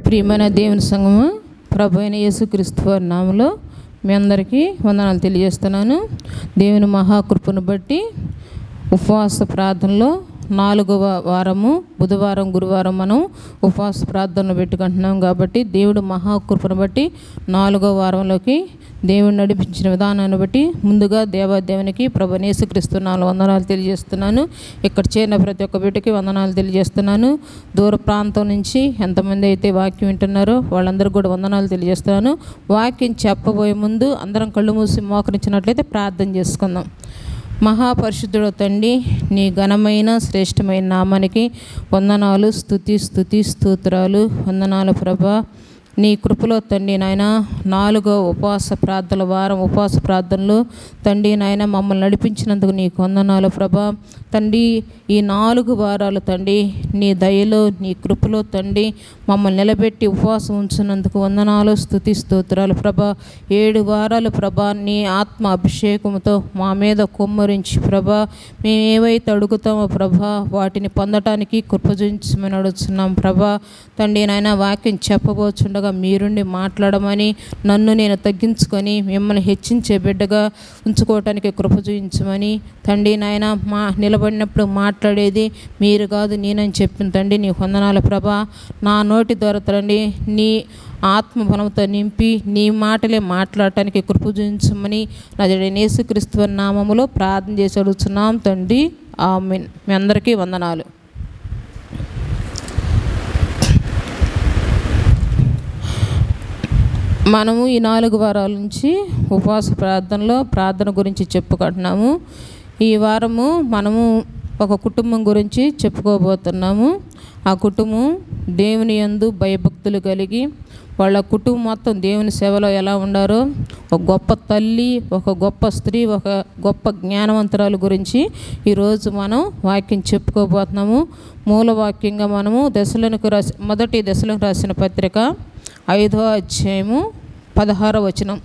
ప్రియమైన దేవుని సంఘము ప్రభు అయిన యేసుక్రీస్తు వారి నామలో మీ అందరికీ వందనాలు తెలియజేస్తున్నాను దేవుని మహాకృపను బట్టి ఉపవాస ప్రార్థనలో నాలుగవ వారము బుధవారం గురువారం మనం ఉపవాస ప్రార్థనలు పెట్టుకుంటున్నాం కాబట్టి దేవుడు మహాకృపను బట్టి నాలుగవ వారంలోకి దేవుడు నడిపించిన విధానాన్ని బట్టి ముందుగా దేవాదేవునికి ప్రభు యేసుక్రీస్తు నాలుగు వందనాలు తెలియజేస్తున్నాను ఇక్కడ చేరిన ప్రతి ఒక్క బిడ్డకి వందనాలు తెలియజేస్తున్నాను దూర ప్రాంతం నుంచి ఎంతమంది అయితే వాక్యం వింటున్నారో వాళ్ళందరికీ కూడా వందనాలు తెలియజేస్తున్నాను వాక్యం చెప్పబోయే ముందు అందరం కళ్ళు మూసి మోకరించినట్లయితే ప్రార్థన చేసుకుందాం మహాపరిశుద్ధుడు తండ్రి నీ ఘనమైన శ్రేష్టమైన నామానికి వందనాలు స్థుతి స్థుతి స్తోత్రాలు వందనాలు ప్రభా నీ కృపలో తండ్రి నాయన నాలుగో ఉపవాస ప్రార్థనల వారం ఉపవాస ప్రార్థనలు తండ్రి నాయన మమ్మల్ని నడిపించినందుకు నీకు వందనాలు ప్రభా తండ్రి ఈ నాలుగు వారాలు తండ్రి నీ దయలో నీ కృపలో తండ్రి మమ్మల్ని నిలబెట్టి ఉపవాసం ఉంచినందుకు వందనాలు స్థుతి స్తోత్రాలు ప్రభా ఏడు వారాలు ప్రభా నీ ఆత్మ అభిషేకంతో మా మీద కుమ్మరించి ప్రభా మేము ఏవైతే అడుగుతామో ప్రభా వాటిని పొందటానికి కృప చూపించమని అడుగుతున్నాం ప్రభా తండ్రి నాయన వాక్యం చెప్పబోచుండగా మీరుండి మాట్లాడమని నన్ను నేను తగ్గించుకొని మిమ్మల్ని హెచ్చించే బిడ్డగా ఉంచుకోవటానికి కృప చూపించమని తండ్రి నాయన మా నిలబడినప్పుడు మాట్లాడేది మీరు కాదు నేనని చెప్పిన తండ్రి నీ వందనాల ప్రభా నా నోటి ద్వారా తండ్రి నీ ఆత్మ బలంతో నింపి నీ మాటలే మాట్లాడటానికి కృప చూపించమని నా యేసుక్రీస్తు నామములో ప్రార్థన చేసి అడుగుతున్నాం తండ్రి ఆమెన్ మీ అందరికీ వందనాలు మనము ఈ నాలుగు వారాల నుంచి ఉపవాస ప్రార్థనలో ప్రార్థన గురించి చెప్పుకుంటున్నాము ఈ వారము మనము ఒక కుటుంబం గురించి చెప్పుకోబోతున్నాము ఆ కుటుంబం దేవుని యందు భయభక్తులు కలిగి వాళ్ళ కుటుంబం మొత్తం దేవుని సేవలో ఎలా ఉండారో ఒక గొప్ప తల్లి ఒక గొప్ప స్త్రీ ఒక గొప్ప జ్ఞానవంతురాల గురించి ఈరోజు మనం వాక్యం చెప్పుకోబోతున్నాము మూల వాక్యంగా మనము దశలకు రాసి మొదటి దశలకు రాసిన పత్రిక ఐదో అధ్యాయము పదహారో వచనం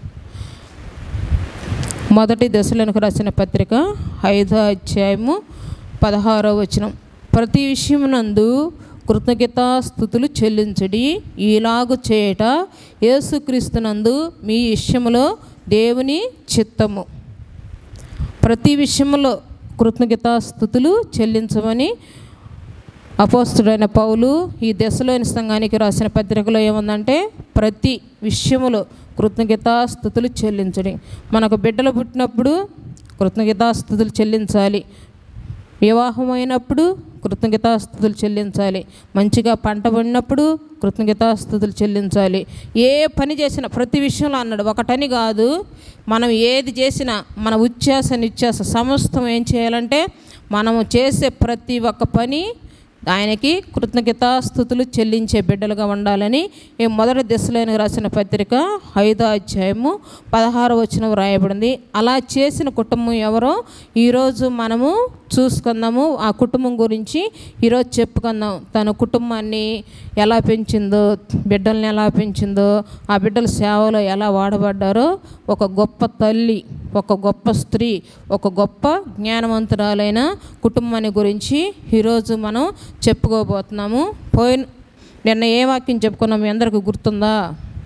మొదటి దశలకు రాసిన పత్రిక ఐదో అధ్యాయము పదహారో వచనం ప్రతి విషయమునందు కృతజ్ఞతాస్థుతులు చెల్లించడి ఈలాగు చేయట యేసుక్రీస్తునందు మీ విషయములో దేవుని చిత్తము ప్రతి విషయంలో కృతజ్ఞతాస్థుతులు చెల్లించమని అపోస్తుడైన పౌలు ఈ దశలోని సంఘానికి రాసిన పత్రికలో ఏముందంటే ప్రతి విషయములో కృతజ్ఞతాస్థుతులు చెల్లించడం మనకు బిడ్డలు పుట్టినప్పుడు కృతజ్ఞతాస్థుతులు చెల్లించాలి వివాహమైనప్పుడు కృతజ్ఞతాస్థుతులు చెల్లించాలి మంచిగా పంట పడినప్పుడు కృతజ్ఞతాస్థుతులు చెల్లించాలి ఏ పని చేసినా ప్రతి విషయంలో అన్నాడు ఒకటని కాదు మనం ఏది చేసినా మన ఉచ్ఛ్వాస నిశ్వాస సమస్తం ఏం చేయాలంటే మనము చేసే ప్రతి ఒక్క పని ఆయనకి కృతజ్ఞతాస్థుతులు చెల్లించే బిడ్డలుగా ఉండాలని ఈ మొదటి దశలోని రాసిన పత్రిక ఐదో అధ్యాయము పదహారు వచనం రాయబడింది అలా చేసిన కుటుంబం ఎవరో ఈరోజు మనము చూసుకుందాము ఆ కుటుంబం గురించి ఈరోజు చెప్పుకుందాం తన కుటుంబాన్ని ఎలా పెంచిందో బిడ్డల్ని ఎలా పెంచిందో ఆ బిడ్డల సేవలో ఎలా వాడబడ్డారో ఒక గొప్ప తల్లి ఒక గొప్ప స్త్రీ ఒక గొప్ప జ్ఞానవంతురాలైన కుటుంబాన్ని గురించి ఈరోజు మనం చెప్పుకోబోతున్నాము పోయిన నిన్న ఏ వాక్యం చెప్పుకున్నాం మీ అందరికి గుర్తుందా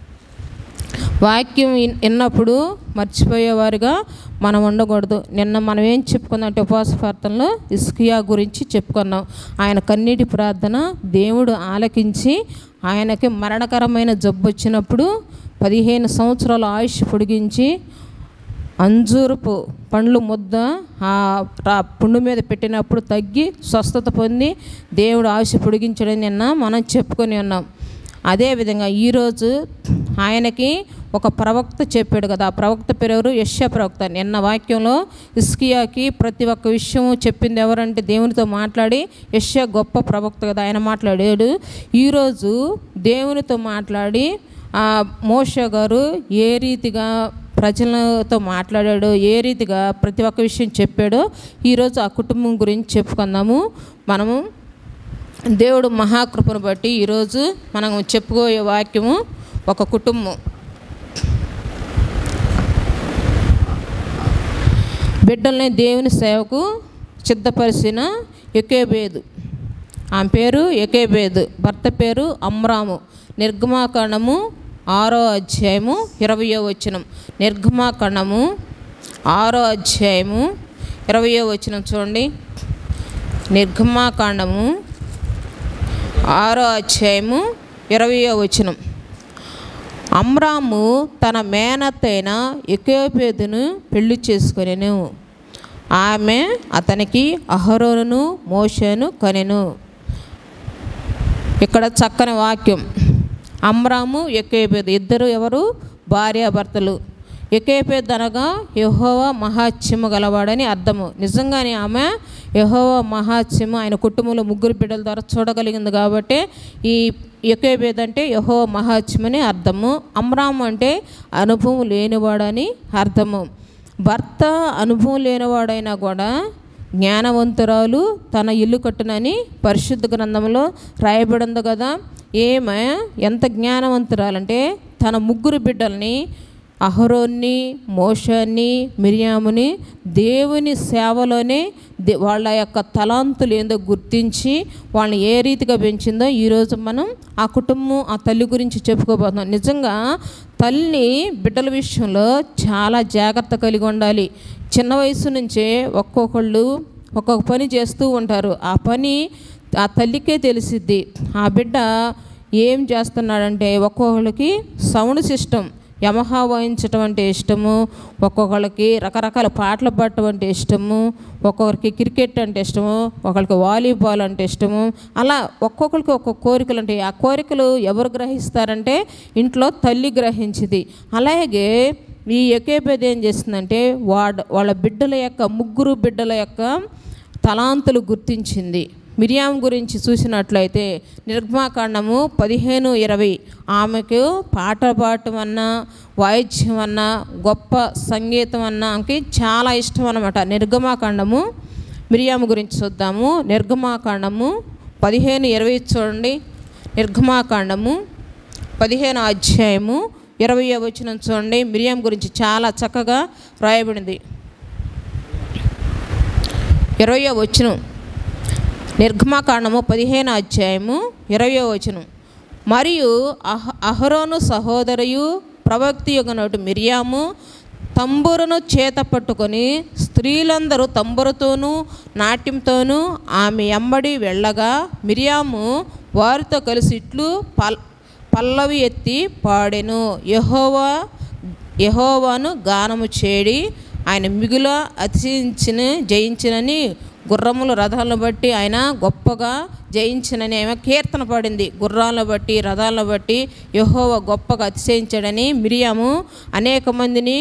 వాక్యం విన్నప్పుడు మర్చిపోయేవారుగా మనం ఉండకూడదు నిన్న మనం ఏం చెప్పుకున్నాం అంటే ఉపవాస ప్రార్థనలో ఇస్కియా గురించి చెప్పుకున్నాం ఆయన కన్నీటి ప్రార్థన దేవుడు ఆలకించి ఆయనకి మరణకరమైన జబ్బు వచ్చినప్పుడు పదిహేను సంవత్సరాల ఆయుష్ పొడిగించి అంజూరపు పండ్లు ముద్ద ఆ పుండు మీద పెట్టినప్పుడు తగ్గి స్వస్థత పొంది దేవుడు ఆశ పొడిగించడం నిన్న మనం చెప్పుకొని ఉన్నాం అదేవిధంగా ఈరోజు ఆయనకి ఒక ప్రవక్త చెప్పాడు కదా ఆ ప్రవక్త పేరు ఎవరు యశ్య ప్రవక్త నిన్న వాక్యంలో ఇస్కియాకి ప్రతి ఒక్క విషయం చెప్పింది ఎవరంటే దేవునితో మాట్లాడి యశ్య గొప్ప ప్రవక్త కదా ఆయన మాట్లాడాడు ఈరోజు దేవునితో మాట్లాడి ఆ మోష గారు ఏ రీతిగా ప్రజలతో మాట్లాడాడో ఏ రీతిగా ప్రతి ఒక్క విషయం చెప్పాడో ఈరోజు ఆ కుటుంబం గురించి చెప్పుకుందాము మనము దేవుడు మహాకృపను బట్టి ఈరోజు మనం చెప్పుకోయే వాక్యము ఒక కుటుంబం బిడ్డల్ని దేవుని సేవకు సిద్ధపరిచిన ఎకేబేదు ఆమె పేరు ఎకేబేదు భర్త పేరు అమ్రాము నిర్గమాకాండము ఆరో అధ్యాయము ఇరవయో వచనం నిర్గమాకాండము ఆరో అధ్యాయము ఇరవయో వచనం చూడండి నిర్గమాకాండము ఆరో అధ్యాయము ఇరవయో వచనం అమ్రాము తన మేనత్తైన ఎకోపేదును పెళ్లి చేసుకొనెను ఆమె అతనికి అహరోనును మోషను కనెను ఇక్కడ చక్కని వాక్యం అమ్రాము ఎకేపేదు ఇద్దరు ఎవరు భార్యాభర్తలు ఎకేపేద్ అనగా యహోవ మహాత్యము గలవాడని అర్థము నిజంగానే ఆమె యహోవ మహాత్యము ఆయన కుటుంబంలో ముగ్గురు బిడ్డల ద్వారా చూడగలిగింది కాబట్టి ఈ ఎకేపేద్ అంటే యహోవ మహాత్యమని అర్థము అమ్రాము అంటే అనుభవం లేనివాడని అర్థము భర్త అనుభవం లేనివాడైనా కూడా జ్ఞానవంతురాలు తన ఇల్లు కట్టునని పరిశుద్ధ గ్రంథంలో రాయబడింది కదా ఏమే ఎంత జ్ఞానవంతురాలంటే తన ముగ్గురు బిడ్డల్ని అహరోన్ని మోషాన్ని మిరియాముని దేవుని సేవలోనే దే వాళ్ళ యొక్క తలాంతులు ఏందో గుర్తించి వాళ్ళని ఏ రీతిగా పెంచిందో ఈరోజు మనం ఆ కుటుంబం ఆ తల్లి గురించి చెప్పుకోబోతున్నాం నిజంగా తల్లి బిడ్డల విషయంలో చాలా జాగ్రత్త కలిగి ఉండాలి చిన్న వయసు నుంచే ఒక్కొక్కళ్ళు ఒక్కొక్క పని చేస్తూ ఉంటారు ఆ పని ఆ తల్లికే తెలిసిద్ది ఆ బిడ్డ ఏం చేస్తున్నాడంటే ఒక్కొక్కరికి సౌండ్ సిస్టమ్ యమహా వాయించటం అంటే ఇష్టము ఒక్కొక్కరికి రకరకాల పాటలు పాడటం అంటే ఇష్టము ఒక్కొక్కరికి క్రికెట్ అంటే ఇష్టము ఒకరికి వాలీబాల్ అంటే ఇష్టము అలా ఒక్కొక్కరికి ఒక్కొక్క కోరికలు ఉంటాయి ఆ కోరికలు ఎవరు గ్రహిస్తారంటే ఇంట్లో తల్లి గ్రహించింది అలాగే ఈ ఎకేపేద ఏం చేస్తుందంటే వాడ వాళ్ళ బిడ్డల యొక్క ముగ్గురు బిడ్డల యొక్క తలాంతులు గుర్తించింది మిరియాం గురించి చూసినట్లయితే నిర్గమాకాండము పదిహేను ఇరవై ఆమెకు పాట పాడటం అన్నా వాయిద్యం అన్నా గొప్ప సంగీతం అన్నా ఆమెకి చాలా ఇష్టం అన్నమాట నిర్గమాకాండము మిరియాము గురించి చూద్దాము నిర్గమాకాండము పదిహేను ఇరవై చూడండి నిర్గమాకాండము పదిహేను అధ్యాయము ఇరవై వచనం చూడండి మిరియాం గురించి చాలా చక్కగా రాయబడింది ఇరవయో వచనం నిర్గమాకాండము పదిహేను అధ్యాయము ఇరవయో వచనం మరియు అహ అహరోను సహోదరియు ప్రవక్తి యొగనటు మిరియాము తంబురును చేత పట్టుకొని స్త్రీలందరూ తంబురతోనూ నాట్యంతోనూ ఆమె ఎంబడి వెళ్ళగా మిరియాము వారితో కలిసి ఇట్లు పల్ పల్లవి ఎత్తి పాడెను యహోవా యహోవాను గానము చేడి ఆయన మిగుల అతిశయించిన జయించినని గుర్రముల రథాలను బట్టి ఆయన గొప్పగా జయించినని ఆమె కీర్తన పాడింది గుర్రాలను బట్టి రథాలను బట్టి యహోవ గొప్పగా అతిశయించాడని మిరియాము అనేక మందిని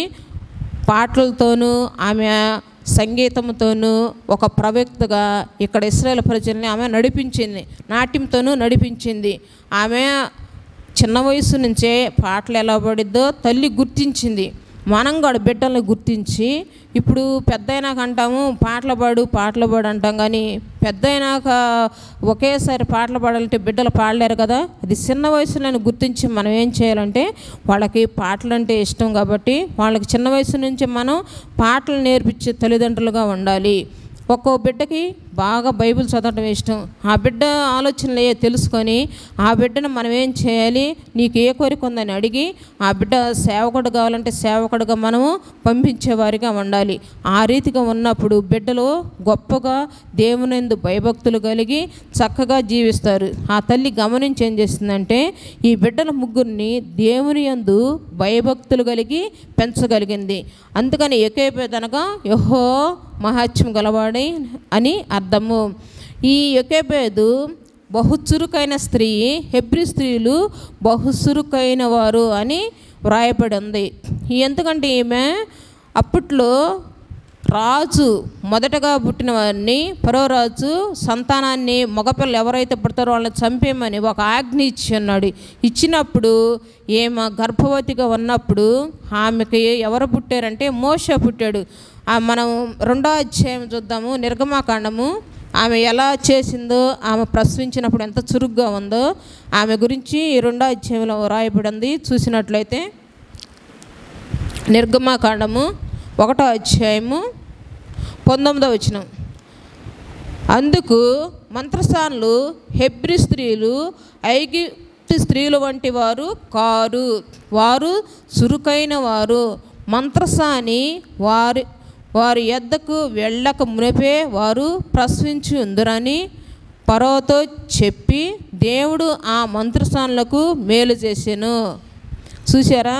పాటలతోనూ ఆమె సంగీతంతోనూ ఒక ప్రవక్తగా ఇక్కడ ఇస్రాయేల్ ప్రజల్ని ఆమె నడిపించింది నాట్యంతోనూ నడిపించింది ఆమె చిన్న వయసు నుంచే పాటలు ఎలా పడిద్దో తల్లి గుర్తించింది మనం కూడా బిడ్డల్ని గుర్తించి ఇప్పుడు పెద్ద అయినాక అంటాము పాటలు పాడు పాటలు పాడు అంటాం కానీ పెద్ద అయినాక ఒకేసారి పాటలు పాడాలంటే బిడ్డలు పాడలేరు కదా అది చిన్న వయసులోనే గుర్తించి మనం ఏం చేయాలంటే వాళ్ళకి పాటలు అంటే ఇష్టం కాబట్టి వాళ్ళకి చిన్న వయసు నుంచి మనం పాటలు నేర్పించే తల్లిదండ్రులుగా ఉండాలి ఒక్కో బిడ్డకి బాగా బైబిల్ చదవటం ఇష్టం ఆ బిడ్డ ఆలోచనలు ఏ తెలుసుకొని ఆ బిడ్డను మనం ఏం చేయాలి నీకు ఏ కోరిక ఉందని అడిగి ఆ బిడ్డ సేవకుడు కావాలంటే సేవకుడుగా మనము పంపించేవారిగా ఉండాలి ఆ రీతిగా ఉన్నప్పుడు బిడ్డలు గొప్పగా దేవునందు భయభక్తులు కలిగి చక్కగా జీవిస్తారు ఆ తల్లి గమనించి ఏం చేస్తుందంటే ఈ బిడ్డల ముగ్గురిని దేవుని యందు భయభక్తులు కలిగి పెంచగలిగింది అందుకని ఎకేపేదనగా యహో మహాత్యం గలవాడి అని అర్థము ఈ యొకేబేదు బహు చురుకైన స్త్రీ హెబ్రి స్త్రీలు బహు చురుకైన వారు అని వ్రాయబడి ఉంది ఎందుకంటే ఈమె అప్పట్లో రాజు మొదటగా పుట్టిన వారిని పరోరాజు సంతానాన్ని మగపిల్లలు ఎవరైతే పుడతారో వాళ్ళని చంపేయమని ఒక ఆజ్ఞ ఇచ్చి ఉన్నాడు ఇచ్చినప్పుడు ఏమ గర్భవతిగా ఉన్నప్పుడు ఆమెకి ఎవరు పుట్టారంటే మోష పుట్టాడు ఆ మనం రెండో అధ్యాయం చూద్దాము నిర్గమాకాండము ఆమె ఎలా చేసిందో ఆమె ప్రసవించినప్పుడు ఎంత చురుగ్గా ఉందో ఆమె గురించి ఈ రెండో అధ్యాయంలో రాయబడింది చూసినట్లయితే నిర్గమాకాండము ఒకటో అధ్యాయము పంతొమ్మిదో వచనం అందుకు మంత్రస్థానులు హెబ్రి స్త్రీలు ఐగి అట్టి స్త్రీలు వంటి వారు కారు వారు చురుకైన వారు మంత్రసాని వారి వారి యొద్దకు వెళ్ళక మునిపే వారు ప్రసవించి ఉందరని పరోతో చెప్పి దేవుడు ఆ మంత్రసానులకు మేలు చేసెను చూసారా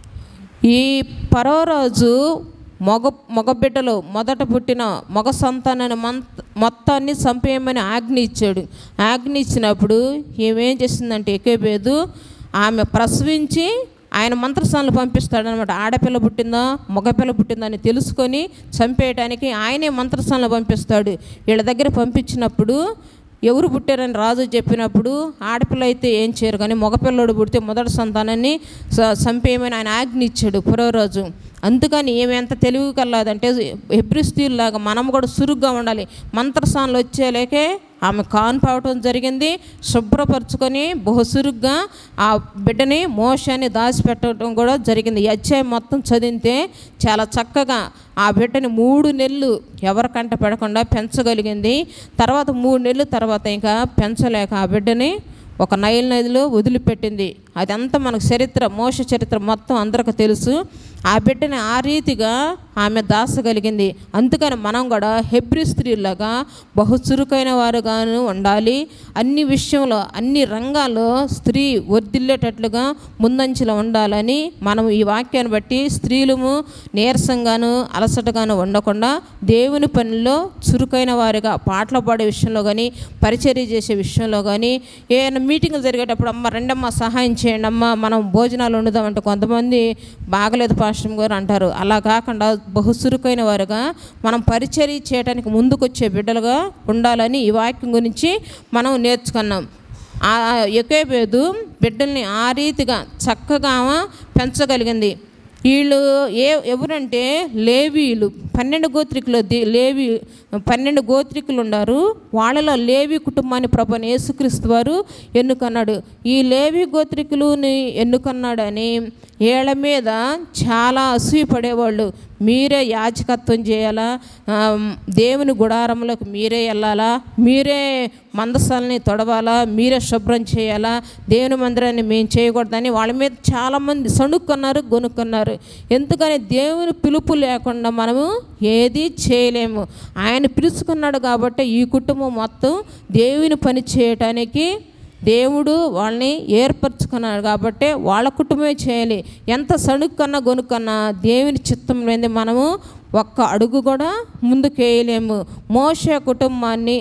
ఈ పరోరాజు మగ మగబిడ్డలు మొదట పుట్టిన మగ సంతానాన్ని మంత్ మొత్తాన్ని చంపేయమని ఆజ్ఞ ఇచ్చాడు ఆజ్ఞ ఇచ్చినప్పుడు ఏమేం చేసిందంటే ఎక్కేబేదు ఆమె ప్రసవించి ఆయన మంత్రస్థానాలు పంపిస్తాడనమాట ఆడపిల్ల పుట్టిందా మగపిల్ల పుట్టిందా అని తెలుసుకొని చంపేయటానికి ఆయనే మంత్రస్థానాలు పంపిస్తాడు వీళ్ళ దగ్గర పంపించినప్పుడు ఎవరు పుట్టారని రాజు చెప్పినప్పుడు ఆడపిల్ల అయితే ఏం చేయరు కానీ మగపిల్లడు పుడితే మొదటి సంతానాన్ని స- చంపేయమని ఆయన ఆజ్ఞ ఇచ్చాడు పురోరాజు అందుకని ఏమి ఎంత తెలివి కలదంటే హెబ్రిస్తీలాగా మనం కూడా సురుగ్గా ఉండాలి మంత్రస్థానాలు వచ్చేలేకే ఆమె కాన్పావటం జరిగింది శుభ్రపరచుకొని బహుసురుగ్గా ఆ బిడ్డని మోషాన్ని దాచిపెట్టడం కూడా జరిగింది ఈ అధ్యాయం మొత్తం చదివితే చాలా చక్కగా ఆ బిడ్డని మూడు నెలలు ఎవరికంట పెడకుండా పెంచగలిగింది తర్వాత మూడు నెలల తర్వాత ఇంకా పెంచలేక ఆ బిడ్డని ఒక నైల్ నదిలో వదిలిపెట్టింది అదంతా మనకు చరిత్ర మోస చరిత్ర మొత్తం అందరికీ తెలుసు ఆ బిడ్డని ఆ రీతిగా ఆమె దాచగలిగింది అందుకని మనం కూడా హెబ్రి స్త్రీలాగా బహు చురుకైన వారుగాను ఉండాలి అన్ని విషయంలో అన్ని రంగాల్లో స్త్రీ వర్ధిల్లేటట్లుగా ముందంచెలో ఉండాలని మనం ఈ వాక్యాన్ని బట్టి స్త్రీలము నీరసంగాను అలసటగాను ఉండకుండా దేవుని పనిలో చురుకైన వారిగా పాటలు పాడే విషయంలో కానీ పరిచర్య చేసే విషయంలో కానీ ఏదైనా మీటింగ్ జరిగేటప్పుడు అమ్మ రెండమ్మ సహాయం చేయండి అమ్మ మనం భోజనాలు వండుదామంటే కొంతమంది బాగలేదు పాశ్రం గారు అంటారు అలా కాకుండా బహు చురుకైన వారుగా మనం పరిచర్య చేయడానికి ముందుకొచ్చే బిడ్డలుగా ఉండాలని ఈ వాక్యం గురించి మనం నేర్చుకున్నాం ఆ ఎకేబేదు బిడ్డల్ని ఆ రీతిగా చక్కగా ఆమె పెంచగలిగింది వీళ్ళు ఏ ఎవరంటే లేవీలు పన్నెండు గోత్రికులు దే- లేవి పన్నెండు గోత్రికులు ఉన్నారు వాళ్ళలో లేవి కుటుంబాన్ని ప్రభు యేసుక్రీస్తు వారు ఎన్నుకన్నాడు ఈ లేవి గోత్రికులుని ఎన్నుకన్నాడని వీళ్ళ మీద చాలా అసూయపడేవాళ్ళు మీరే యాజకత్వం చేయాలా ఆ, దేవుని గుడారంలోకి మీరే వెళ్ళాలా మీరే మందసాలని తొడవాలా మీరే శుభ్రం చేయాలా దేవుని మందిరాన్ని మేము చేయకూడదని వాళ్ళ మీద చాలామంది సణుక్కున్నారు గొనుక్కున్నారు ఎందుకని దేవుని పిలుపు లేకుండా మనము ఏది చేయలేము ఆయన పిలుచుకున్నాడు కాబట్టి ఈ కుటుంబం మొత్తం దేవుని పని చేయటానికి దేవుడు వాళ్ళని ఏర్పరచుకున్నాడు కాబట్టి వాళ్ళ కుటుంబమే చేయాలి ఎంత సణుక్కన్నా గొనుక్కన్నా దేవుని చిత్తం లేని మనము ఒక్క అడుగు కూడా ముందుకేయలేము మోస కుటుంబాన్ని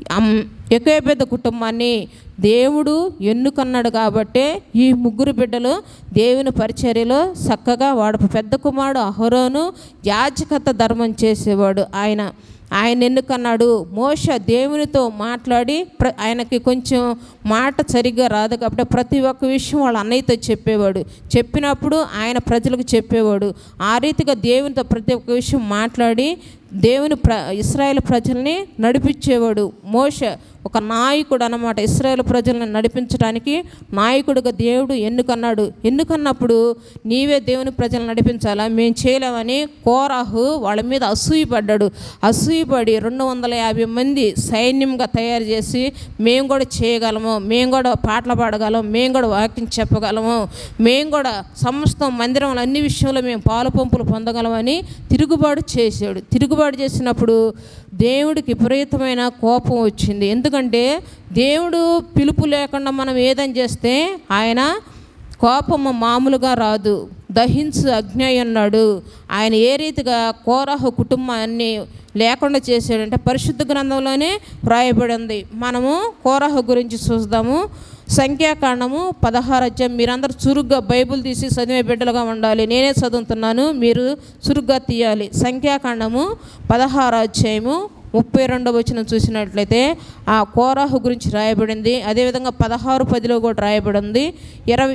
ఎకే పెద్ద కుటుంబాన్ని దేవుడు ఎన్నుకన్నాడు కాబట్టే ఈ ముగ్గురు బిడ్డలు దేవుని పరిచర్యలో చక్కగా వాడు పెద్ద కుమారుడు అహరోను యాజకత ధర్మం చేసేవాడు ఆయన ఆయన ఎన్నుకన్నాడు మోష దేవునితో మాట్లాడి ప్ర ఆయనకి కొంచెం మాట సరిగ్గా రాదు కాబట్టి ప్రతి ఒక్క విషయం వాళ్ళ అన్నయ్యతో చెప్పేవాడు చెప్పినప్పుడు ఆయన ప్రజలకు చెప్పేవాడు ఆ రీతిగా దేవునితో ప్రతి ఒక్క విషయం మాట్లాడి దేవుని ప్ర ఇస్రాయేల్ ప్రజల్ని నడిపించేవాడు మోష ఒక నాయకుడు అన్నమాట ఇస్రాయేల్ ప్రజలను నడిపించడానికి నాయకుడిగా దేవుడు ఎన్నుకన్నాడు ఎన్నుకన్నప్పుడు నీవే దేవుని ప్రజలను నడిపించాలా మేము చేయలేమని కోరాహు వాళ్ళ మీద అసూయపడ్డాడు అసూయపడి రెండు వందల యాభై మంది సైన్యంగా తయారు చేసి మేము కూడా చేయగలము మేము కూడా పాటలు పాడగలం మేము కూడా వాక్యం చెప్పగలము మేము కూడా సమస్తం మందిరంలో అన్ని విషయంలో మేము పాలు పంపులు పొందగలమని తిరుగుబాటు చేశాడు తిరుగుబాటు చేసినప్పుడు దేవుడికి విపరీతమైన కోపం వచ్చింది ఎందుకంటే దేవుడు పిలుపు లేకుండా మనం ఏదని చేస్తే ఆయన కోపము మామూలుగా రాదు దహించు అగ్ని అయి ఉన్నాడు ఆయన ఏ రీతిగా కోరహ కుటుంబాన్ని లేకుండా చేశాడంటే పరిశుద్ధ గ్రంథంలోనే వ్రాయబడి ఉంది మనము కోరహ గురించి చూద్దాము సంఖ్యాకాండము పదహారు అధ్యాయం మీరందరూ చురుగ్గా బైబిల్ తీసి చదివే బిడ్డలుగా ఉండాలి నేనే చదువుతున్నాను మీరు చురుగ్గా తీయాలి సంఖ్యాకాండము పదహారు అధ్యాయము ముప్పై రెండవ వచనం చూసినట్లయితే ఆ కోరాహు గురించి రాయబడింది అదేవిధంగా పదహారు పదిలో కూడా రాయబడింది ఇరవై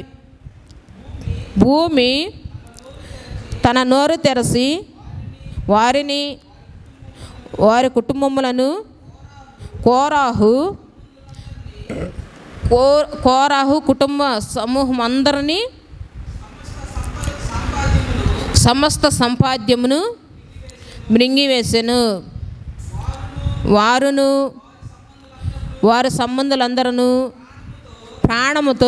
భూమి తన నోరు తెరసి వారిని వారి కుటుంబములను కోరాహు కో కోరాహు కుటుంబ సమూహం అందరినీ సమస్త సంపాద్యమును మృంగివేసెను వారును వారి సంబంధులందరూ ప్రాణముతో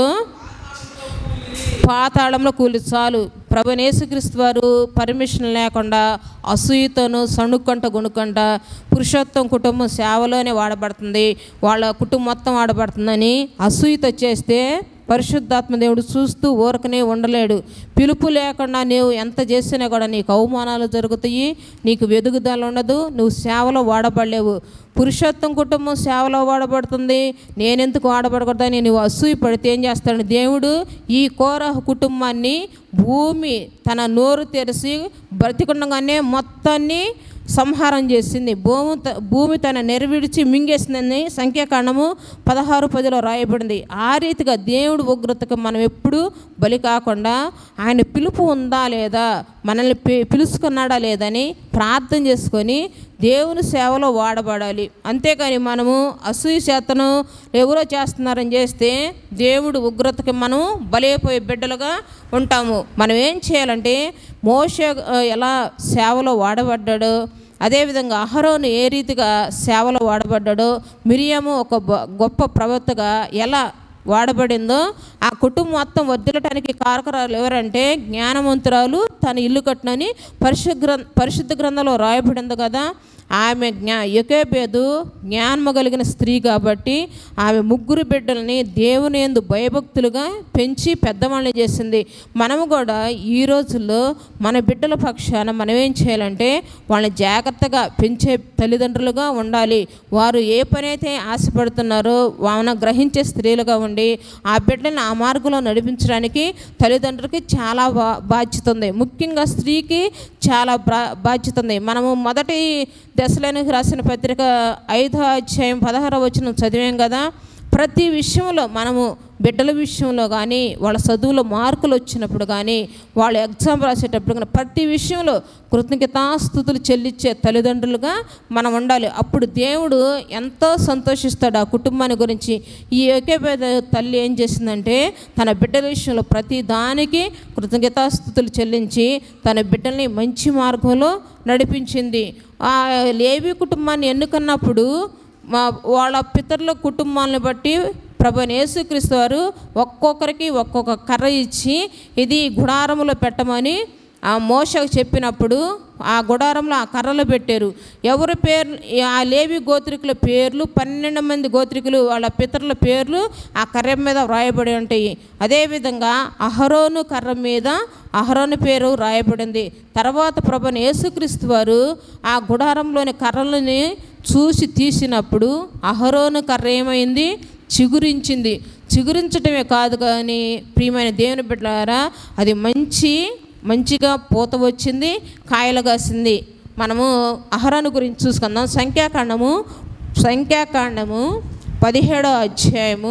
పాతాళంలో కూలి చాలు ప్రభు యేసుక్రీస్తు వారు పర్మిషన్ లేకుండా అసూయతోనూ సణుక్కంట గుణుకంట పురుషోత్తం కుటుంబం సేవలోనే వాడబడుతుంది వాళ్ళ కుటుంబం మొత్తం వాడబడుతుందని అసూయతో చేస్తే పరిశుద్ధాత్మ దేవుడు చూస్తూ ఊరకనే ఉండలేడు పిలుపు లేకుండా నీవు ఎంత చేసినా కూడా నీకు అవమానాలు జరుగుతాయి నీకు వెదుగుదల ఉండదు నువ్వు సేవలో వాడబడలేవు పురుషోత్తం కుటుంబం సేవలో వాడబడుతుంది నేనెందుకు వాడబడకూడదని నువ్వు అసూయ పడితే ఏం చేస్తాడు దేవుడు ఈ కోరహ కుటుంబాన్ని భూమి తన నోరు తెరిచి బ్రతికుండగానే మొత్తాన్ని సంహారం చేసింది భూమి త- భూమి తన నెరవిడిచి మింగేసిందని సంఖ్యాకాండము పదహారు పదిలో రాయబడింది ఆ రీతిగా దేవుడు ఉగ్రతకు మనం ఎప్పుడు బలి కాకుండా ఆయన పిలుపు ఉందా లేదా మనల్ని పి పిలుచుకున్నాడా లేదని ప్రార్థన చేసుకొని దేవుని సేవలో వాడబడాలి అంతేకాని మనము అసూయ చేతను ఎవరో చేస్తున్నారని చేస్తే దేవుడు ఉగ్రతకి మనం బలైపోయే బిడ్డలుగా ఉంటాము మనం ఏం చేయాలంటే మోష ఎలా సేవలో వాడబడ్డాడో అదేవిధంగా అహరోను ఏ రీతిగా సేవలో వాడబడ్డాడో మిరియము ఒక బ- గొప్ప ప్రవక్తగా ఎలా వాడబడిందో ఆ కుటుంబం మొత్తం వర్దిలటానికి కారకరాలు ఎవరంటే జ్ఞానవంతురాలు తన ఇల్లు కట్టునని పరిశుద్ధ గ్రం పరిశుద్ధ గ్రంథంలో రాయబడింది కదా ఆమె జ్ఞా యకేబేదు జ్ఞానము కలిగిన స్త్రీ కాబట్టి ఆమె ముగ్గురు బిడ్డల్ని దేవుని ఎందు భయభక్తులుగా పెంచి పెద్దవాళ్ళని చేసింది మనము కూడా ఈ రోజుల్లో మన బిడ్డల పక్షాన మనం ఏం చేయాలంటే వాళ్ళని జాగ్రత్తగా పెంచే తల్లిదండ్రులుగా ఉండాలి వారు ఏ పని అయితే ఆశపడుతున్నారో వాళ్ళని గ్రహించే స్త్రీలుగా ఉండి ఆ బిడ్డలను ఆ మార్గంలో నడిపించడానికి తల్లిదండ్రులకి చాలా బా బాధ్యత ఉంది ముఖ్యంగా స్త్రీకి చాలా బ్రా బాధ్యత ఉంది మనము మొదటి దశలోనికి రాసిన పత్రిక ఐదో అధ్యాయం పదహారవ వచ్చిన చదివాం కదా ప్రతి విషయంలో మనము బిడ్డల విషయంలో కానీ వాళ్ళ చదువులో మార్కులు వచ్చినప్పుడు కానీ వాళ్ళు ఎగ్జామ్ రాసేటప్పుడు కానీ ప్రతి విషయంలో కృతజ్ఞతాస్థుతులు చెల్లించే తల్లిదండ్రులుగా మనం ఉండాలి అప్పుడు దేవుడు ఎంతో సంతోషిస్తాడు ఆ కుటుంబాన్ని గురించి ఈ ఏకేపేద తల్లి ఏం చేసిందంటే తన బిడ్డల విషయంలో ప్రతి దానికి కృతజ్ఞతాస్థుతులు చెల్లించి తన బిడ్డల్ని మంచి మార్గంలో నడిపించింది ఆ లేవి కుటుంబాన్ని ఎన్నుకున్నప్పుడు మా వాళ్ళ పితరుల కుటుంబాలను బట్టి ప్రభు యేసుక్రీస్తు వారు ఒక్కొక్కరికి ఒక్కొక్క కర్ర ఇచ్చి ఇది గుడారములో పెట్టమని ఆ మోసకు చెప్పినప్పుడు ఆ గుడారంలో ఆ కర్రలు పెట్టారు ఎవరి పేరు ఆ లేవి గోత్రికుల పేర్లు పన్నెండు మంది గోత్రికులు వాళ్ళ పితరుల పేర్లు ఆ కర్ర మీద వ్రాయబడి ఉంటాయి అదేవిధంగా అహరోను కర్ర మీద అహరోను పేరు రాయబడింది తర్వాత ప్రభుని యేసుక్రీస్తు వారు ఆ గుడారంలోని కర్రలని చూసి తీసినప్పుడు అహరోను కర్ర ఏమైంది చిగురించింది చిగురించటమే కాదు కానీ ప్రియమైన దేవుని బిడ్డలారా అది మంచి మంచిగా పూత వచ్చింది కాయలు కాసింది మనము అహరోను గురించి చూసుకుందాం సంఖ్యాకాండము సంఖ్యాకాండము పదిహేడో అధ్యాయము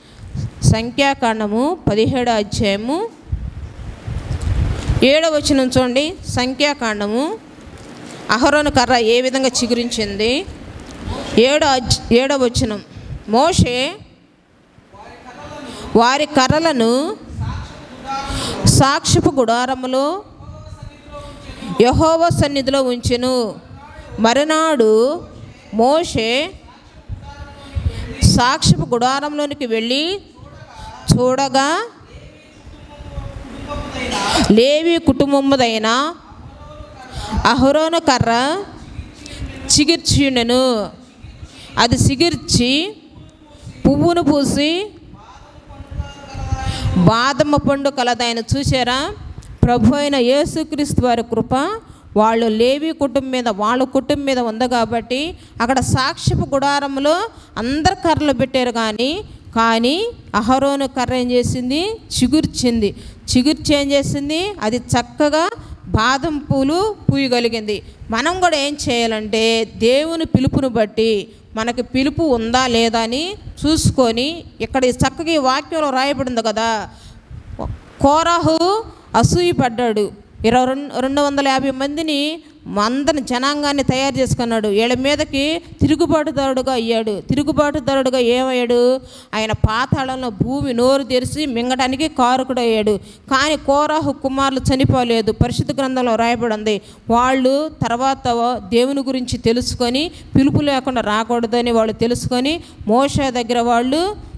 సంఖ్యాకాండము పదిహేడో అధ్యాయము ఏడవ వచనం చూడండి సంఖ్యాకాండము అహరోను కర్ర ఏ విధంగా చిగురించింది ఏడో అధ్య- ఏడవ వచనం మోషే వారి కర్రలను సాక్షిపు గుడారములో యహోవ సన్నిధిలో ఉంచెను మరునాడు మోషే సాక్షిపు గుడారంలోనికి వెళ్ళి చూడగా లేవి కుటుంబముదైన అహరోను కర్ర చిగిర్చిండెను అది సిగిర్చి పువ్వును పూసి బాదమ్మ పండు కలదాయన చూసారా ప్రభు అయిన యేసుక్రీస్తు వారి కృప వాళ్ళు లేవి కుటుంబం మీద వాళ్ళ కుటుంబం మీద ఉంది కాబట్టి అక్కడ సాక్ష్యపు గుడారంలో అందరు కర్రలు పెట్టారు కానీ కానీ అహరోను కర్ర ఏం చేసింది చిగుర్చింది చిగుర్చి ఏం చేసింది అది చక్కగా బాదం పూలు పూయగలిగింది మనం కూడా ఏం చేయాలంటే దేవుని పిలుపును బట్టి మనకి పిలుపు ఉందా లేదా అని చూసుకొని ఇక్కడ ఈ చక్కగా ఈ వాక్యంలో రాయబడింది కదా కోరాహు అసూయ పడ్డాడు ఇరవై రెండు రెండు వందల యాభై మందిని అందరిని జనాంగాన్ని తయారు చేసుకున్నాడు వీళ్ళ మీదకి తిరుగుబాటుదారుడుగా అయ్యాడు తిరుగుబాటుదారుడుగా ఏమయ్యాడు ఆయన పాతాళంలో భూమి నోరు తెరిచి మింగడానికి కారకుడు అయ్యాడు కానీ కోరాహు కుమారులు చనిపోలేదు పరిశుద్ధ గ్రంథంలో రాయబడింది వాళ్ళు తర్వాత దేవుని గురించి తెలుసుకొని పిలుపు లేకుండా రాకూడదని వాళ్ళు తెలుసుకొని మోష దగ్గర వాళ్ళు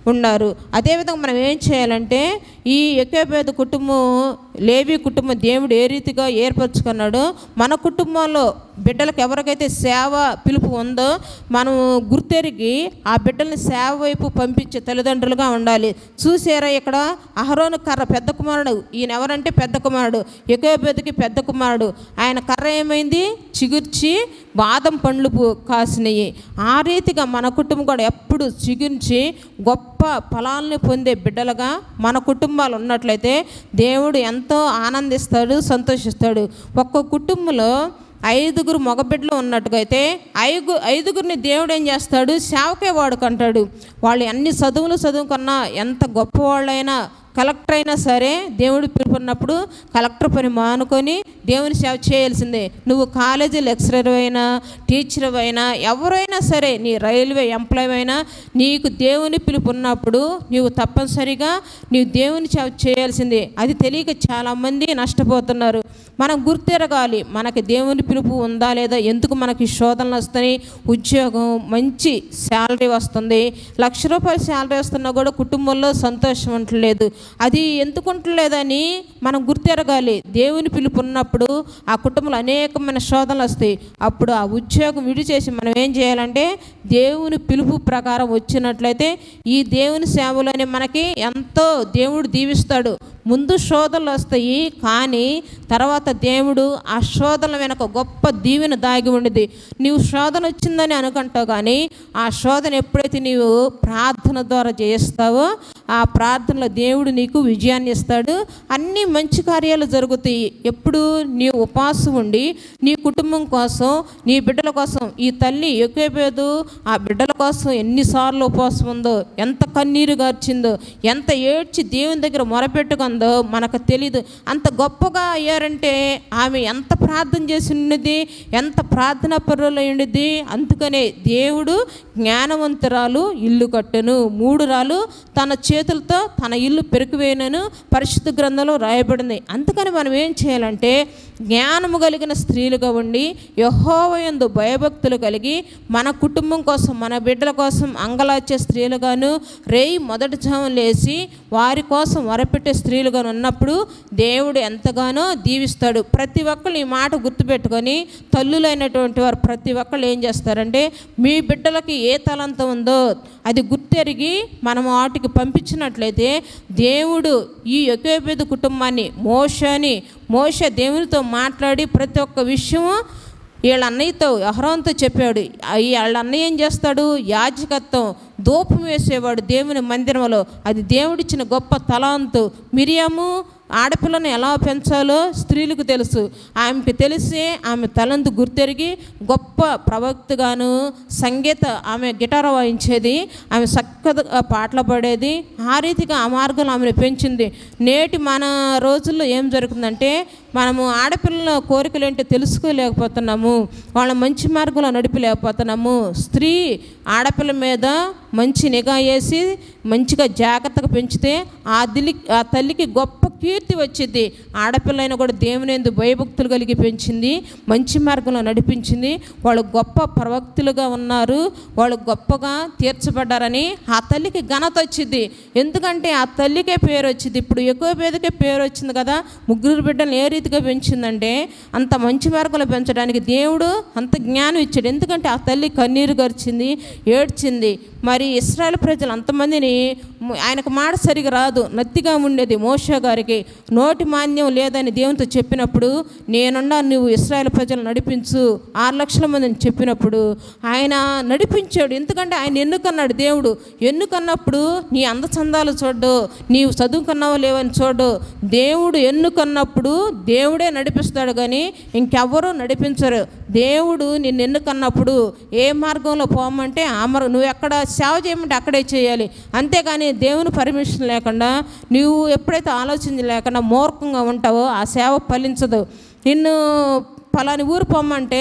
ఉన్నారు అదేవిధంగా మనం ఏం చేయాలంటే ఈ ఎక్కేపేద కుటుంబం లేవి కుటుంబం దేవుడు ఏ రీతిగా ఏర్పరచుకున్నాడో మన కుటుంబంలో బిడ్డలకు ఎవరికైతే సేవ పిలుపు ఉందో మనం గుర్తెరిగి ఆ బిడ్డల్ని సేవ వైపు పంపించే తల్లిదండ్రులుగా ఉండాలి చూసారా ఇక్కడ అహరోను కర్ర పెద్ద కుమారుడు ఈయన ఎవరంటే పెద్ద కుమారుడు ఎకోబెదికి పెద్ద కుమారుడు ఆయన కర్ర ఏమైంది చిగుర్చి బాదం పండ్లు పు- కాసినాయి ఆ రీతిగా మన కుటుంబం కూడా ఎప్పుడు చిగురించి గొప్ప ఫలాల్ని పొందే బిడ్డలుగా మన కుటుంబాలు ఉన్నట్లయితే దేవుడు ఎంతో ఆనందిస్తాడు సంతోషిస్తాడు ఒక్క కుటుంబంలో ఐదుగురు మగబిడ్డలు ఉన్నట్టుగా అయితే ఐదు ఐదుగురిని దేవుడు ఏం చేస్తాడు సేవకే వాడుకుంటాడు వాళ్ళు అన్ని చదువులు చదువుకున్నా ఎంత గొప్పవాళ్ళైనా కలెక్టర్ అయినా సరే దేవుడు పిలుపున్నప్పుడు కలెక్టర్ పని మానుకొని దేవుని సేవ చేయాల్సిందే నువ్వు కాలేజీ లెక్చరర్ అయినా టీచర్ అయినా ఎవరైనా సరే నీ రైల్వే ఎంప్లాయ్ అయినా నీకు దేవుని పిలుపు ఉన్నప్పుడు నీవు తప్పనిసరిగా నీవు దేవుని సేవ చేయాల్సిందే అది తెలియక చాలామంది నష్టపోతున్నారు మనం గుర్తెరగాలి మనకి దేవుని పిలుపు ఉందా లేదా ఎందుకు మనకి శోధనలు వస్తాయి ఉద్యోగం మంచి శాలరీ వస్తుంది లక్ష రూపాయల శాలరీ వస్తున్నా కూడా కుటుంబంలో సంతోషం ఉండలేదు అది ఎందుకు ఉండలేదని మనం గుర్తెరగాలి దేవుని పిలుపు ఉన్నప్పుడు ఆ కుటుంబంలో అనేకమైన శోధనలు వస్తాయి అప్పుడు ఆ ఉద్యోగం విడిచేసి మనం ఏం చేయాలంటే దేవుని పిలుపు ప్రకారం వచ్చినట్లయితే ఈ దేవుని సేవలోనే మనకి ఎంతో దేవుడు దీవిస్తాడు ముందు శోధనలు వస్తాయి కానీ తర్వాత దేవుడు ఆ శోధనల వెనక గొప్ప దీవెన దాగి ఉండిద్ది నీవు శోధన వచ్చిందని అనుకుంటావు కానీ ఆ శోధన ఎప్పుడైతే నీవు ప్రార్థన ద్వారా చేస్తావో ఆ ప్రార్థనలో దేవుడు నీకు విజయాన్ని ఇస్తాడు అన్ని మంచి కార్యాలు జరుగుతాయి ఎప్పుడు నీ ఉపవాసం ఉండి నీ కుటుంబం కోసం నీ బిడ్డల కోసం ఈ తల్లి ఎక్కువైపోయేదు ఆ బిడ్డల కోసం ఎన్నిసార్లు ఉపవాసం ఉందో ఎంత కన్నీరు గార్చిందో ఎంత ఏడ్చి దేవుని దగ్గర మొరపెట్టుకుందో మనకు తెలీదు అంత గొప్పగా అయ్యారంటే ఆమె ఎంత ప్రార్థన చేసి ఉన్నది ఎంత ప్రార్థన పరులు ఉండిద్ది అందుకనే దేవుడు జ్ఞానవంతురాలు ఇల్లు కట్టెను మూడు రాలు తన చేతులతో తన ఇల్లు పెరికివేయనను పరిశుద్ధ గ్రంథంలో రాయబడింది అందుకని మనం ఏం చేయాలంటే జ్ఞానము కలిగిన స్త్రీలుగా ఉండి యహోవయందు భయభక్తులు కలిగి మన కుటుంబం కోసం మన బిడ్డల కోసం అంగలార్చే స్త్రీలుగాను రేయి మొదటి జాము లేచి వారి కోసం వరపెట్టే స్త్రీలుగాను ఉన్నప్పుడు దేవుడు ఎంతగానో దీవిస్తాడు ప్రతి ఒక్కళ్ళు ఈ మాట గుర్తుపెట్టుకొని తల్లులైనటువంటి వారు ప్రతి ఒక్కళ్ళు ఏం చేస్తారంటే మీ బిడ్డలకి ఏ తలంత ఉందో అది గుర్తెరిగి మనం వాటికి పంపించినట్లయితే దేవుడు ఈ యొకేపేద కుటుంబాన్ని మోషని మోష దేవునితో మాట్లాడి ప్రతి ఒక్క విషయము వీళ్ళ అన్నయ్యతో అహరోన్తో చెప్పాడు ఆ- ఈ వాళ్ళ అన్నయ్య ఏం చేస్తాడు యాజకత్వం దూపం వేసేవాడు దేవుని మందిరంలో అది దేవుడిచ్చిన గొప్ప తలాంతు మిరియాము ఆడపిల్లను ఎలా పెంచాలో స్త్రీలకు తెలుసు ఆమెకి తెలిసి ఆమె తలంతు గుర్తెరిగి గొప్ప ప్రవక్తగాను సంగీత ఆమె గిటార్ వాయించేది ఆమె చక్కగా పాటలు పాడేది ఆ రీతిగా ఆ మార్గంలో ఆమెను పెంచింది నేటి మన రోజుల్లో ఏం జరుగుతుందంటే మనము ఆడపిల్లల కోరికలు ఏంటో తెలుసుకోలేకపోతున్నాము వాళ్ళ మంచి మార్గంలో నడిపలేకపోతున్నాము స్త్రీ ఆడపిల్ల మీద మంచి నిఘా వేసి మంచిగా జాగ్రత్తగా పెంచితే ఆ దిలి ఆ తల్లికి గొప్ప కీర్తి వచ్చింది ఆడపిల్లైన కూడా దేవుని ఎందు భయభక్తులు కలిగి పెంచింది మంచి మార్గంలో నడిపించింది వాళ్ళు గొప్ప ప్రవక్తులుగా ఉన్నారు వాళ్ళు గొప్పగా తీర్చబడ్డారని ఆ తల్లికి ఘనత వచ్చింది ఎందుకంటే ఆ తల్లికే పేరు వచ్చింది ఇప్పుడు ఎక్కువ పేదకే పేరు వచ్చింది కదా ముగ్గురు బిడ్డలు ఏ రీతిగా పెంచిందంటే అంత మంచి మార్గంలో పెంచడానికి దేవుడు అంత జ్ఞానం ఇచ్చాడు ఎందుకంటే ఆ తల్లి కన్నీరు గరిచింది ఏడ్చింది మరి ఇస్రాయల్ ప్రజలు అంతమందిని ము- ఆయనకు మాట సరిగా రాదు నత్తిగా ఉండేది మోషా గారికి నోటి మాన్యం లేదని దేవునితో చెప్పినప్పుడు నేనున్నా నువ్వు ఇస్రాయల్ ప్రజలు నడిపించు ఆరు లక్షల మందిని చెప్పినప్పుడు ఆయన నడిపించాడు ఎందుకంటే ఆయన ఎన్నుకన్నాడు దేవుడు ఎన్నుకన్నప్పుడు నీ అందచందాలు చూడు నీవు చదువుకున్నావో లేవని చూడు దేవుడు ఎన్నుకన్నప్పుడు దేవుడే నడిపిస్తాడు కానీ ఇంకెవ్వరూ నడిపించరు దేవుడు నిన్ను ఎన్నుకన్నప్పుడు ఏ మార్గంలో పోమంటే ఆ మార్గం నువ్వు ఎక్కడ సేవ చేయమంటే అక్కడే చేయాలి అంతేగాని దేవుని పర్మిషన్ లేకుండా నువ్వు ఎప్పుడైతే ఆలోచన లేకుండా మూర్ఖంగా ఉంటావో ఆ సేవ ఫలించదు నిన్ను పలాని ఊరు పొమ్మంటే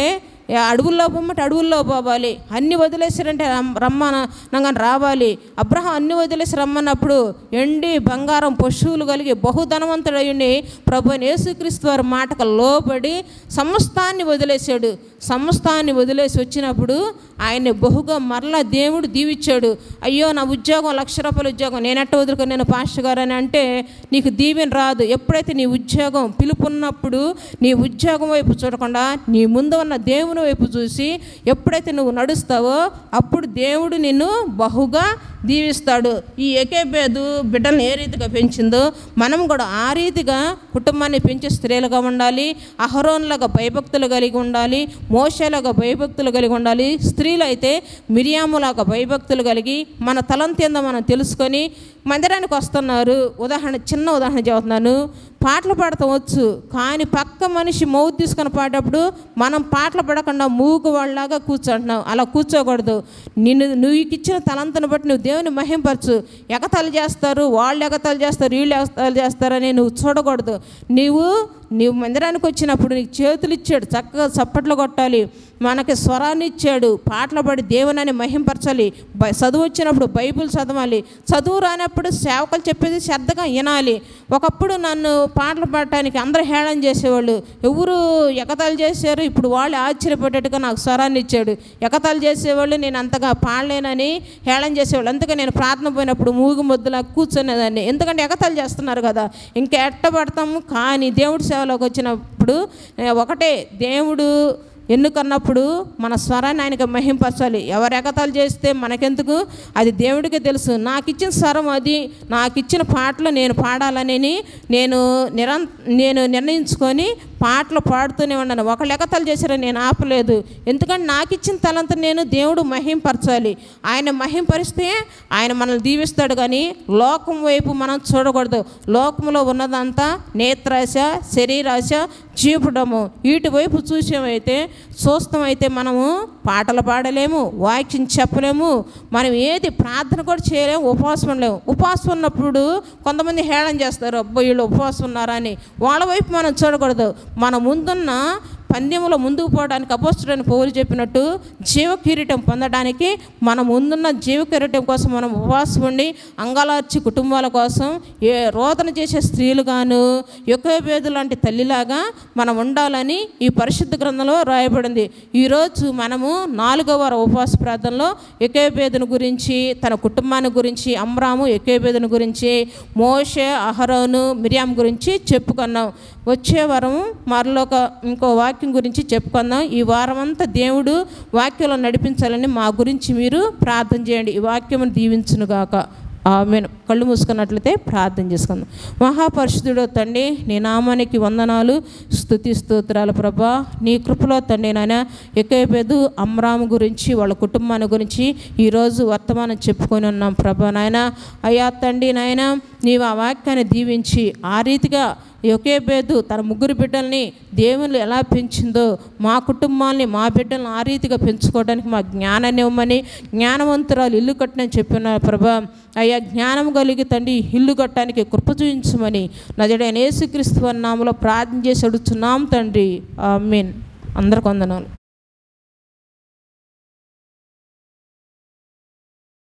ఏ అడవుల్లో పొమ్మంటే అడవుల్లో పోవాలి అన్ని వదిలేసారంటే రమ్మన నంగని రావాలి అబ్రహం అన్ని వదిలేసి రమ్మన్నప్పుడు ఎండి బంగారం పశువులు కలిగి బహుధనవంతుడయ్యండి ప్రభు అయిన యేసుక్రీస్తు వారి మాటకు లోబడి సమస్తాన్ని వదిలేశాడు సమస్తాన్ని వదిలేసి వచ్చినప్పుడు ఆయన్ని బహుగా మరలా దేవుడు దీవిచ్చాడు అయ్యో నా ఉద్యోగం లక్ష రూపాయల ఉద్యోగం నేనెట్ట వదులుకొని నేను పాస్టర్ గారు అని అంటే నీకు దీవెన రాదు ఎప్పుడైతే నీ ఉద్యోగం పిలుపున్నప్పుడు నీ ఉద్యోగం వైపు చూడకుండా నీ ముందు ఉన్న దేవుని వైపు చూసి ఎప్పుడైతే నువ్వు నడుస్తావో అప్పుడు దేవుడు నిన్ను బహుగా దీవిస్తాడు ఈ ఏకేబేదు బిడ్డలను ఏ రీతిగా పెంచిందో మనం కూడా ఆ రీతిగా కుటుంబాన్ని పెంచే స్త్రీలుగా ఉండాలి అహరోన్లాగా భయభక్తులు కలిగి ఉండాలి మోషేలాగా భయభక్తులు కలిగి ఉండాలి స్త్రీలు అయితే మిరియాములాగా భయభక్తులు కలిగి మన తలంతేందో మనం తెలుసుకొని మందిరానికి వస్తున్నారు ఉదాహరణ చిన్న ఉదాహరణ చెబుతున్నాను పాటలు పాడతాం వచ్చు కానీ పక్క మనిషి మౌత్ తీసుకొని పాడేటప్పుడు మనం పాటలు పడకుండా మూగు వాళ్ళలాగా కూర్చుంటున్నావు అలా కూర్చోకూడదు నిన్ను నువ్వు ఇచ్చిన తలంతను బట్టి నువ్వు దేవుని మహింపరచు ఎగతాలు చేస్తారు వాళ్ళు ఎగతాలు చేస్తారు వీళ్ళు ఎగతాలు చేస్తారని నువ్వు చూడకూడదు నీవు నీవు మందిరానికి వచ్చినప్పుడు నీకు చేతులు ఇచ్చాడు చక్కగా చప్పట్లు కొట్టాలి మనకి స్వరాన్ని ఇచ్చాడు పాటలు పాడి దేవుని మహింపరచాలి బై చదువు వచ్చినప్పుడు బైబిల్ చదవాలి చదువు రానప్పుడు సేవకులు చెప్పేది శ్రద్ధగా వినాలి ఒకప్పుడు నన్ను పాటలు పాడటానికి అందరూ హేళన చేసేవాళ్ళు ఎవరు ఎగతాలు చేశారు ఇప్పుడు వాళ్ళు ఆశ్చర్యపడేట్టుగా నాకు స్వరాన్ని ఇచ్చాడు ఎగతాలు చేసేవాళ్ళు నేను అంతగా పాడలేనని హేళన చేసేవాళ్ళు అందుకే నేను ప్రార్థన పోయినప్పుడు మూగు ముద్దులా కూర్చునేదాన్ని ఎందుకంటే ఎగతాలు చేస్తున్నారు కదా ఇంకా ఎట్ట పడతాము కానీ దేవుడి సేవలోకి వచ్చినప్పుడు ఏ, ఒకటే దేవుడు ఎన్నుకన్నప్పుడు మన స్వరాన్ని ఆయనకి మహింపరచాలి ఎవరు ఎగతాలు చేస్తే మనకెందుకు అది దేవుడికి తెలుసు నాకు ఇచ్చిన స్వరం అది నాకు ఇచ్చిన పాటలు నేను పాడాలని నేను నిరం నేను నిర్ణయించుకొని పాటలు పాడుతూనే ఉన్నాను ఒకళ్ళు ఎగతాలు చేశారని నేను ఆపలేదు ఎందుకంటే నాకు ఇచ్చిన తలంతా నేను దేవుడు మహింపరచాలి ఆయన మహింపరిస్తే ఆయన మనల్ని దీవిస్తాడు కానీ లోకం వైపు మనం చూడకూడదు లోకంలో ఉన్నదంతా నేత్రాశ శరీరాశ జీపుడము వీటి వైపు చూసామైతే చూస్తామైతే మనము పాటలు పాడలేము వాక్యం చెప్పలేము మనం ఏది ప్రార్థన కూడా చేయలేము ఉపవాసం ఉండలేము ఉపవాసం ఉన్నప్పుడు కొంతమంది హేళన చేస్తారు అబ్బో వీళ్ళు ఉపవాసం ఉన్నారా అని వాళ్ళ వైపు మనం చూడకూడదు మన ముందున్న పందెంలో ముందుకు పోవడానికి అపోస్తుడని పౌలు చెప్పినట్టు జీవ కిరీటం పొందడానికి మన ముందున్న జీవ కిరీటం కోసం మనం ఉపవాసం ఉండి అంగలార్చి కుటుంబాల కోసం ఏ రోదన చేసే స్త్రీలు గాను యుగభేదు లాంటి తల్లిలాగా మనం ఉండాలని ఈ పరిశుద్ధ గ్రంథంలో రాయబడింది ఈరోజు మనము నాలుగవ వార ఉపవాస ప్రార్థనలో ఎకేబేదుని గురించి తన కుటుంబాన్ని గురించి అమ్రాము ఎకేబేదుని గురించి మోషే అహరోను మిరియాం గురించి చెప్పుకున్నాం వచ్చే వారం మరొక ఇంకో వాక్యం గురించి చెప్పుకుందాం ఈ వారం అంతా దేవుడు వాక్యంలో నడిపించాలని మా గురించి మీరు ప్రార్థన చేయండి ఈ వాక్యం దీవించునుగాక ఆమె కళ్ళు మూసుకున్నట్లయితే ప్రార్థన చేసుకుందాం మహాపరిశుద్ధుడు తండ్రి నీ నామానికి వందనాలు స్థుతి స్తోత్రాలు ప్రభా నీ కృపలో తండ్రి నాయన ఎక్కైపోదు అమ్రాము గురించి వాళ్ళ కుటుంబాన్ని గురించి ఈరోజు వర్తమానం చెప్పుకొని ఉన్నాం ప్రభా నాయన అయ్యా తండ్రి నాయన నీవు ఆ వాక్యాన్ని దీవించి ఆ రీతిగా ఒకే బేదు తన ముగ్గురు బిడ్డల్ని దేవుళ్ళు ఎలా పెంచిందో మా కుటుంబాల్ని మా బిడ్డల్ని ఆ రీతిగా పెంచుకోవడానికి మా జ్ఞానాన్ని ఇవ్వమని జ్ఞానవంతురాలు ఇల్లు కట్టనని చెప్పిన ప్రభా అయ్యా జ్ఞానం కలిగి తండ్రి ఇల్లు కట్టడానికి కృప చూపించమని నజడైన యేసుక్రీస్తు నామలో ప్రార్థన చేసి అడుగుతున్నాం తండ్రి మీన్ అందరికి వందనాలు